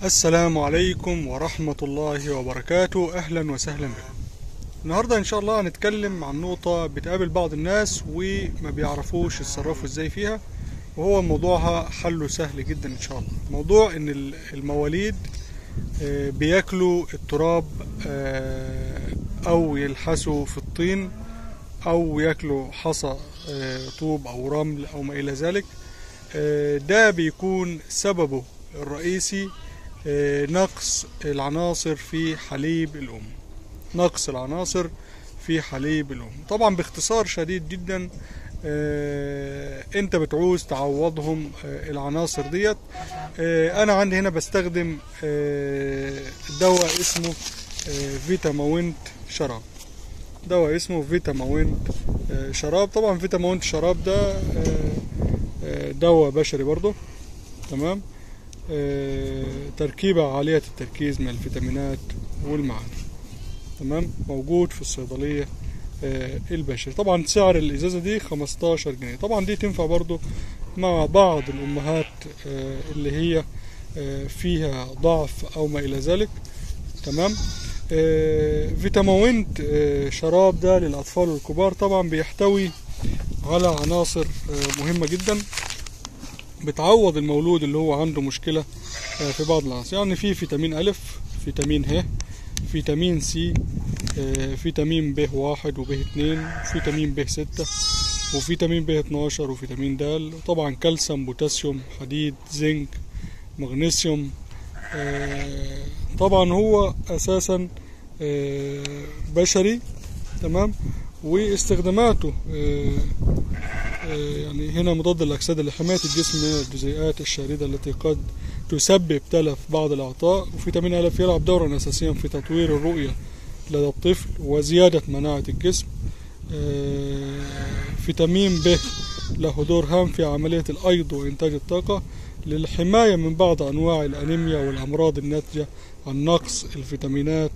السلام عليكم ورحمة الله وبركاته أهلا وسهلا بكم النهاردة إن شاء الله هنتكلم عن نقطة بتقابل بعض الناس وما بيعرفوش يتصرفوا إزاي فيها وهو موضوعها حله سهل جدا إن شاء الله موضوع إن المواليد آه، بياكلوا التراب آه، أو يلحسوا في الطين أو ياكلوا حصى آه، طوب أو رمل أو ما إلى ذلك آه، ده بيكون سببه الرئيسي آه، نقص العناصر في حليب الأم نقص العناصر في حليب الأم طبعا باختصار شديد جدا آه، انت بتعوز تعوضهم آه، العناصر ديت آه، انا عندي هنا بستخدم آه، دواء اسمه آه، فيتاموينت شراب دواء اسمه فيتاموينت آه، شراب طبعا فيتاموينت شراب ده آه، آه، دواء بشري برضه تمام آه، تركيبة عالية التركيز من الفيتامينات والمعادن تمام موجود في الصيدلية آه، البشري طبعا سعر الإزازة دي 15 جنيه طبعا دي تنفع برضو مع بعض الأمهات آه، اللي هي آه، فيها ضعف أو ما إلى ذلك تمام آه، فيتاموينت آه، شراب ده للأطفال والكبار طبعا بيحتوي على عناصر آه، مهمة جدا بتعوض المولود اللي هو عنده مشكلة آه، في بعض العناصر يعني في فيتامين ألف فيتامين ه فيتامين سي آه، فيتامين ب واحد وب اتنين فيتامين ب ستة وفيتامين ب 12 وفيتامين د طبعا كالسيوم بوتاسيوم حديد زنك مغنيسيوم آه، طبعا هو اساسا آه، بشري تمام واستخداماته آه، آه، يعني هنا مضاد للأكسدة لحماية الجسم من الجزيئات الشاردة التي قد تسبب تلف بعض الأعضاء وفيتامين ألف يلعب دورا أساسيا في تطوير الرؤية لدى الطفل وزيادة مناعة الجسم آه، فيتامين ب له دور هام في عملية الأيض وإنتاج الطاقة للحماية من بعض أنواع الأنيميا والأمراض الناتجة عن نقص الفيتامينات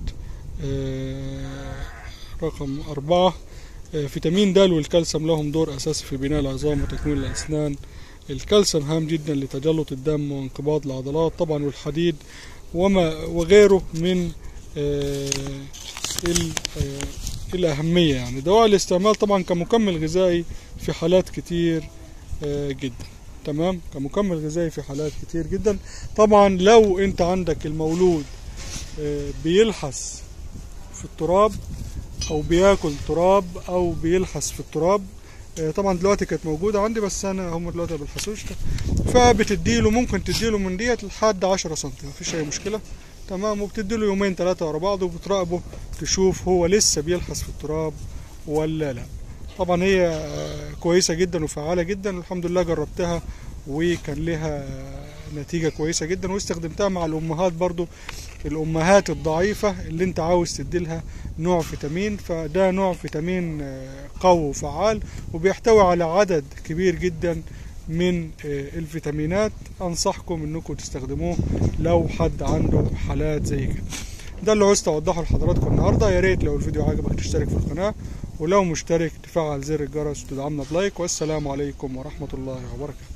آه، رقم أربعة آه، فيتامين د والكالسيوم لهم دور أساسي في بناء العظام وتكوين الأسنان الكالسيوم هام جدا لتجلط الدم وانقباض العضلات طبعا والحديد وما وغيره من آه، ال- آه، الأهمية يعني دواء الاستعمال طبعا كمكمل غذائي في حالات كتير آه، جدا تمام كمكمل غذائي في حالات كتير جدا طبعا لو انت عندك المولود آه، بيلحس في التراب او بياكل تراب او بيلحس في التراب آه، طبعا دلوقتي كانت موجوده عندي بس انا هم دلوقتي ما بيلحسوش فبتديله ممكن تديله من ديت لحد 10 سم مفيش اي مشكله تمام وبتديله يومين ثلاثه ورا بعض وبتراقبه تشوف هو لسه بيلحس في التراب ولا لا طبعا هي آه، كويسه جدا وفعاله جدا والحمد لله جربتها وكان لها نتيجه كويسه جدا واستخدمتها مع الامهات برضو الامهات الضعيفه اللي انت عاوز تديلها نوع فيتامين فده نوع فيتامين آه، قوي وفعال وبيحتوي على عدد كبير جدا من آه، الفيتامينات انصحكم انكم تستخدموه لو حد عنده حالات زي كده ده اللي عاوز اوضحه لحضراتكم النهارده يا ريت لو الفيديو عجبك تشترك في القناه ولو مشترك تفعل زر الجرس وتدعمنا بلايك والسلام عليكم ورحمه الله وبركاته